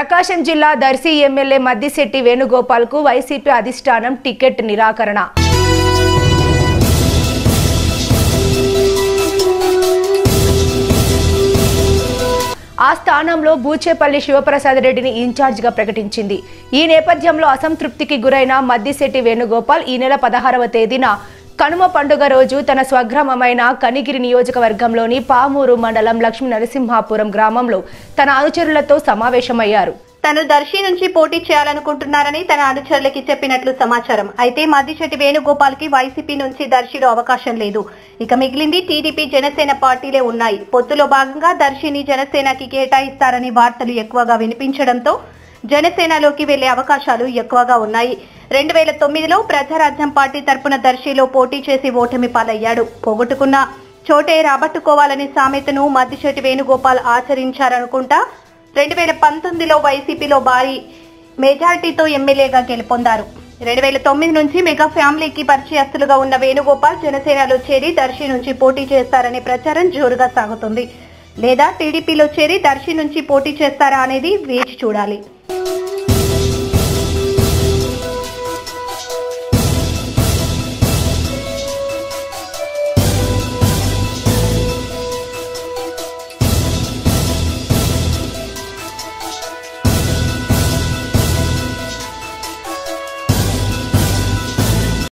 ప్రకాశం జిల్లా దర్శి ఎమ్మెల్యే మద్దిశెట్టి వేణుగోపాల్కు వైసీపీ అధిష్టానం టికెట్ నిరాకరణ ఆ స్థానంలో బూచేపల్లి శివప్రసాద్ రెడ్డిని ఇన్ఛార్జిగా ప్రకటించింది ఈ నేపథ్యంలో అసంతృప్తికి గురైన మద్దిశెట్టి వేణుగోపాల్ ఈ నెల పదహారవ తేదీన కనుమ పండుగ రోజు తన స్వగ్రామమైన కనిగిరి నియోజకవర్గంలోని పామూరు మండలం లక్ష్మీ నరసింహాపురం గ్రామంలో తన అనుచరులతో సమావేశమయ్యారు తను దర్శి నుంచి పోటీ చేయాలనుకుంటున్నారని తన అనుచరులకి చెప్పినట్లు సమాచారం అయితే మద్దిశెట్టి వేణుగోపాల్ కి వైసీపీ నుంచి దర్శిలో అవకాశం లేదు ఇక మిగిలింది టీడీపీ జనసేన పార్టీలే ఉన్నాయి పొత్తులో భాగంగా దర్శిని జనసేనకి కేటాయిస్తారని వార్తలు ఎక్కువగా వినిపించడంతో జనసేనలోకి వెళ్లే అవకాశాలు ఎక్కువగా ఉన్నాయి రెండు వేల తొమ్మిదిలో ప్రజారాజ్యం పార్టీ తరపున దర్శిలో పోటీ చేసి ఓటమి పాలయ్యాడు పోగొట్టుకున్న చోటే రాబట్టుకోవాలనే సామెతను మద్దిశెట్టి వేణుగోపాల్ ఆచరించారనుకుంటా రెండు వేల పంతొమ్మిదిలో వైసీపీలో భారీ మెజారిటీతో ఎమ్మెల్యేగా గెలుపొందారు రెండు వేల తొమ్మిది నుంచి మెగా ఫ్యామిలీకి పరిచయస్తులుగా ఉన్న వేణుగోపాల్ జనసేనలో చేరి దర్శి నుంచి పోటీ చేస్తారనే ప్రచారం జోరుగా సాగుతుంది లేదా టీడీపీలో చేరి దర్శి నుంచి పోటీ చేస్తారా అనేది వేచి చూడాలి